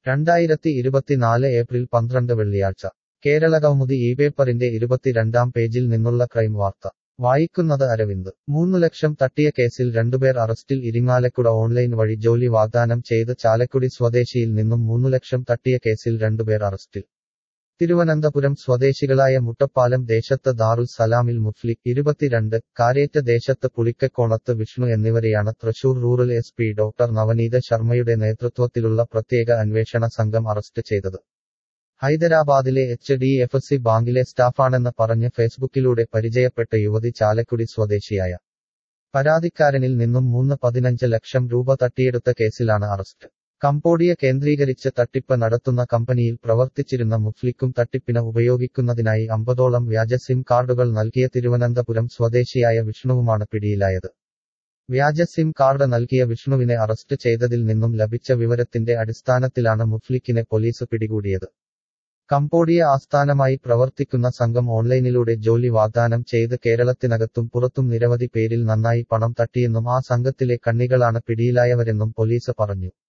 രണ്ടായിരത്തി ഇരുപത്തിനാല് ഏപ്രിൽ പന്ത്രണ്ട് വെള്ളിയാഴ്ച കേരളകൗമുദി ഈ പേപ്പറിന്റെ ഇരുപത്തിരണ്ടാം പേജിൽ നിന്നുള്ള ക്രൈം വാർത്ത വായിക്കുന്നത് അരവിന്ദ് മൂന്നു ലക്ഷം തട്ടിയ കേസിൽ രണ്ടുപേർ അറസ്റ്റിൽ ഇരിങ്ങാലക്കുട ഓൺലൈൻ വഴി ജോലി വാഗ്ദാനം ചെയ്ത് ചാലക്കുടി സ്വദേശിയിൽ നിന്നും മൂന്നു ലക്ഷം തട്ടിയ കേസിൽ രണ്ടുപേർ അറസ്റ്റിൽ തിരുവനന്തപുരം സ്വദേശികളായ മുട്ടപ്പാലം ദേശത്ത് ദാറുൽ സലാമിൽ മുഫ്ലിക് ഇരുപത്തിരണ്ട് കാരേറ്റ ദേശത്ത് പുളിക്കക്കോണത്ത് വിഷ്ണു എന്നിവരെയാണ് Thrissur rural S P doctor Navaneeth ശർമ്മയുടെ നേതൃത്വത്തിലുള്ള പ്രത്യേക അന്വേഷണ സംഘം അറസ്റ്റ് ചെയ്തത് ഹൈദരാബാദിലെ എച്ച് ഡി എഫ് സി ബാങ്കിലെ സ്റ്റാഫാണെന്ന് പറഞ്ഞ് ഫേസ്ബുക്കിലൂടെ പരിചയപ്പെട്ട യുവതി ചാലക്കുടി സ്വദേശിയായ പരാതിക്കാരനിൽ നിന്നും മൂന്ന് പതിനഞ്ച് ലക്ഷം രൂപ തട്ടിയെടുത്ത കേസിലാണ് അറസ്റ്റ് കംബോഡിയ കേന്ദ്രീകരിച്ച് തട്ടിപ്പ് നടത്തുന്ന കമ്പനിയിൽ പ്രവർത്തിച്ചിരുന്ന മുഫ്ലിക്കും തട്ടിപ്പിന് ഉപയോഗിക്കുന്നതിനായി അമ്പതോളം വ്യാജ സിം കാർഡുകൾ നൽകിയ തിരുവനന്തപുരം സ്വദേശിയായ വിഷ്ണുവുമാണ് പിടിയിലായത് വ്യാജ സിം കാർഡ് നൽകിയ വിഷ്ണുവിനെ അറസ്റ്റ് ചെയ്തതിൽ നിന്നും ലഭിച്ച വിവരത്തിന്റെ അടിസ്ഥാനത്തിലാണ് മുഫ്ലിക്കിനെ പോലീസ് പിടികൂടിയത് കംബോഡിയ ആസ്ഥാനമായി പ്രവർത്തിക്കുന്ന സംഘം ഓൺലൈനിലൂടെ ജോലി വാഗ്ദാനം ചെയ്ത് കേരളത്തിനകത്തും പുറത്തും നിരവധി പേരിൽ നന്നായി പണം തട്ടിയെന്നും ആ സംഘത്തിലെ കണ്ണികളാണ് പിടിയിലായവരെന്നും പോലീസ് പറഞ്ഞു